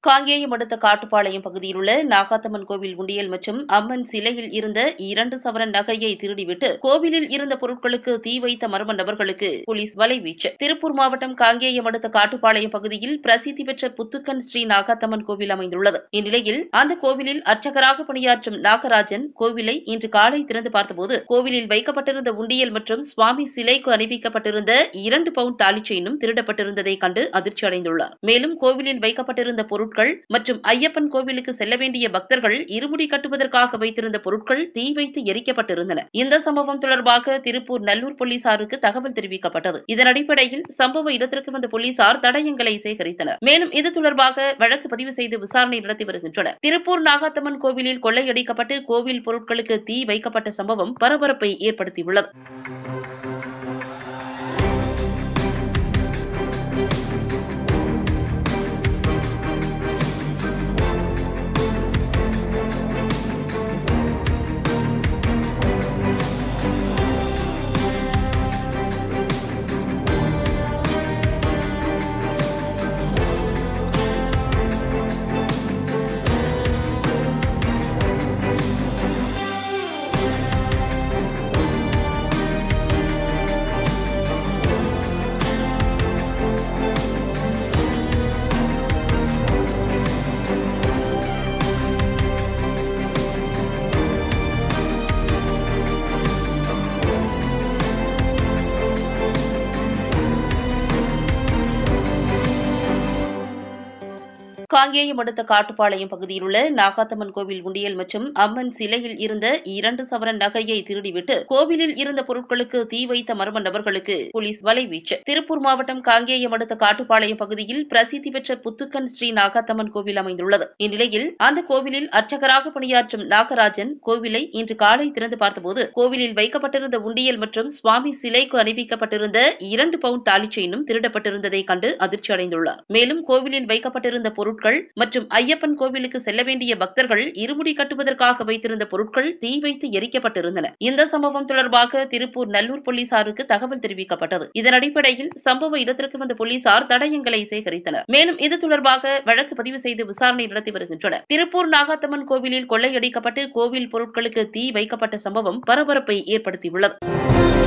காங்கேயம் அடுத்த காட்டுப்பாளையம் பகுதியில் உள்ள நாகாத்தம்மன் கோவில் உண்டியல் மற்றும் அம்மன் சிலையில் இருந்த இரண்டு சவரன் நகையை திருடிவிட்டு கோவிலில் இருந்த பொருட்களுக்கு தீ வைத்த மர்ம நபர்களுக்கு போலீஸ் வலைவீச்சு திருப்பூர் மாவட்டம் காங்கேயம் அடுத்த காட்டுப்பாளையம் பகுதியில் பிரசித்தி பெற்ற புத்துக்கன் ஸ்ரீ நாகாத்தம்மன் கோவில் அமைந்துள்ளது இந்நிலையில் அந்த கோவிலில் அர்ச்சகராக பணியாற்றும் நாகராஜன் கோவிலை இன்று காலை திறந்து பார்த்தபோது கோவிலில் வைக்கப்பட்டிருந்த உண்டியல் மற்றும் சுவாமி சிலைக்கு அணிவிக்கப்பட்டிருந்த இரண்டு பவுண்ட் தாலி செயினும் திருடப்பட்டிருந்ததை கண்டு அதிர்ச்சி அடைந்துள்ளார் மேலும் கோவிலில் வைக்கப்பட்டிருந்த பொருட்கள் மற்றும் ஐயப்பன் கோவிலுக்கு செல்ல வேண்டிய பக்தர்கள் இருமுடி கட்டுவதற்காக வைத்திருந்த பொருட்கள் தீ வைத்து எரிக்கப்பட்டிருந்தன இந்த சம்பவம் தொடர்பாக திருப்பூர் நல்லூர் போலீசாருக்கு தகவல் தெரிவிக்கப்பட்டது இதன் அடிப்படையில் சம்பவ இடத்திற்கு வந்த போலீசார் தடயங்களை சேகரித்தனர் மேலும் இது தொடர்பாக வழக்கு பதிவு செய்து விசாரணை நடத்தி வருகின்றனர் திருப்பூர் நாகாத்தம்மன் கோவிலில் கொள்ளையடிக்கப்பட்டு கோவில் பொருட்களுக்கு தீ வைக்கப்பட்ட சம்பவம் பரபரப்பை ஏற்படுத்தியுள்ளது காங்கேயம் அடுத்த காட்டுப்பாளையம் பகுதியில் உள்ள நாகாத்தம்மன் கோவில் உண்டியல் மற்றும் அம்மன் சிலையில் இருந்த இரண்டு சவரன் நகையை திருடிவிட்டு கோவிலில் இருந்த பொருட்களுக்கு தீ வைத்த மர்ம நபர்களுக்கு போலீஸ் வலைவீச்சு திருப்பூர் மாவட்டம் காங்கேயம் அடுத்த காட்டுப்பாளையம் பகுதியில் பிரசித்தி பெற்ற புத்துக்கன் ஸ்ரீ நாகாத்தம்மன் கோவில் அமைந்துள்ளது இந்நிலையில் அந்த கோவிலில் அர்ச்சகராக பணியாற்றும் நாகராஜன் கோவிலை இன்று காலை திறந்து பார்த்தபோது கோவிலில் வைக்கப்பட்டிருந்த உண்டியல் மற்றும் சுவாமி சிலைக்கு அணிவிக்கப்பட்டிருந்த இரண்டு பவுண்ட் தாலி செயினும் திருடப்பட்டிருந்ததை கண்டு அதிர்ச்சி அடைந்துள்ளார் மேலும் கோவிலில் வைக்கப்பட்டிருந்த பொருட்கள் மற்றும் ஐயப்பன் கோவிலுக்கு செல்ல வேண்டிய பக்தர்கள் இருமுடி கட்டுவதற்காக வைத்திருந்த பொருட்கள் தீ வைத்து எரிக்கப்பட்டிருந்தன இந்த சம்பவம் தொடர்பாக திருப்பூர் நல்லூர் போலீசாருக்கு தகவல் தெரிவிக்கப்பட்டது இதன் அடிப்படையில் சம்பவ இடத்திற்கு வந்த போலீசார் தடயங்களை சேகரித்தனர் மேலும் இது தொடர்பாக வழக்கு பதிவு செய்து விசாரணை நடத்தி வருகின்றனர் திருப்பூர் நாகாத்தம்மன் கோவிலில் கொள்ளையடிக்கப்பட்டு கோவில் பொருட்களுக்கு தீ வைக்கப்பட்ட சம்பவம் பரபரப்பை ஏற்படுத்தியுள்ளது